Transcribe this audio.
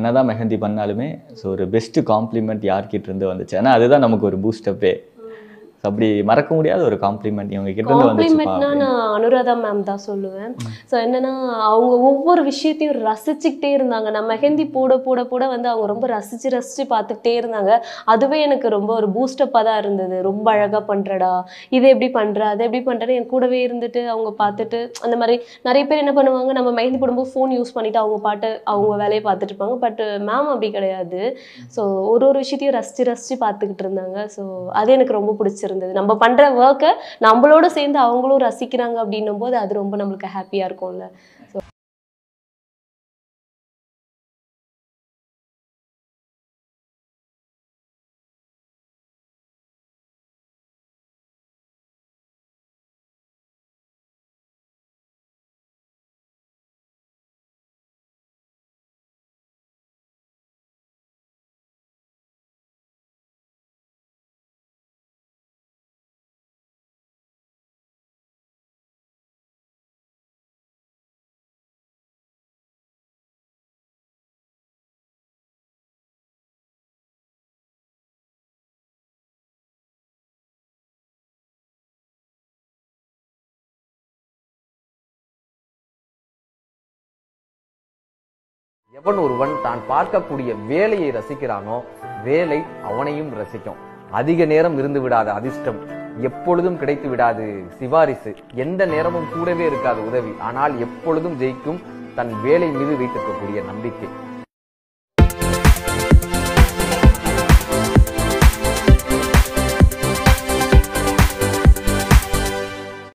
என்னதான் மெஹந்தி பண்ணாலுமே ஸோ ஒரு பெஸ்ட் காம்ப்ளிமெண்ட் யார்கிட்ட இருந்து வந்துச்சு ஏன்னா அதுதான் நமக்கு ஒரு பூஸ்டப்பே அப்படி மறக்க முடியாத ஒரு காம்ப்ளிமெண்ட் இவங்க கிட்ட இருந்து வந்துச்சுப்பா காம்ப்ளிமெண்ட்னா நான் அனுராதா மேம் தான் சொல்லுவேன் ஸோ என்னன்னா அவங்க ஒவ்வொரு விஷயத்தையும் ரசிச்சுக்கிட்டே இருந்தாங்க நான் மெஹந்தி போட போட போட வந்து அவங்க ரொம்ப ரசிச்சு ரசிச்சு பார்த்துக்கிட்டே இருந்தாங்க அதுவே எனக்கு ரொம்ப ஒரு பூஸ்டப்பாக தான் இருந்தது ரொம்ப அழகா பண்றடா இது எப்படி பண்ற அதை எப்படி பண்றேன்னு என் கூடவே இருந்துட்டு அவங்க பார்த்துட்டு அந்த மாதிரி நிறைய பேர் என்ன பண்ணுவாங்க நம்ம மெஹந்தி போடும்போது ஃபோன் யூஸ் பண்ணிட்டு அவங்க பாட்டு அவங்க வேலையை பார்த்துட்டு இருப்பாங்க பட் மேம் அப்படி கிடையாது ஸோ ஒரு ஒரு விஷயத்தையும் ரசிச்சு ரசிச்சு பார்த்துக்கிட்டு இருந்தாங்க ஸோ அது எனக்கு ரொம்ப பிடிச்சிருந்தது நம்ம பண்ற ஒர்க்கை நம்மளோட சேர்ந்து அவங்களும் ரசிக்கிறாங்க அப்படின்னும் போது அது ரொம்ப நம்மளுக்கு ஹாப்பியா இருக்கும்ல எவன் ஒருவன் தான் பார்க்கக்கூடிய வேலையை ரசிக்கிறானோ வேலை அவனையும் ரசிக்கும் அதிக நேரம் இருந்து விடாத அதிர்ஷ்டம் எப்பொழுதும் கிடைத்து விடாது சிபாரிசு எந்த நேரமும் கூடவே இருக்காது உதவி ஆனால் எப்பொழுதும் ஜெயிக்கும் தன் வேலை மீது வைத்திருக்கக்கூடிய நம்பிக்கை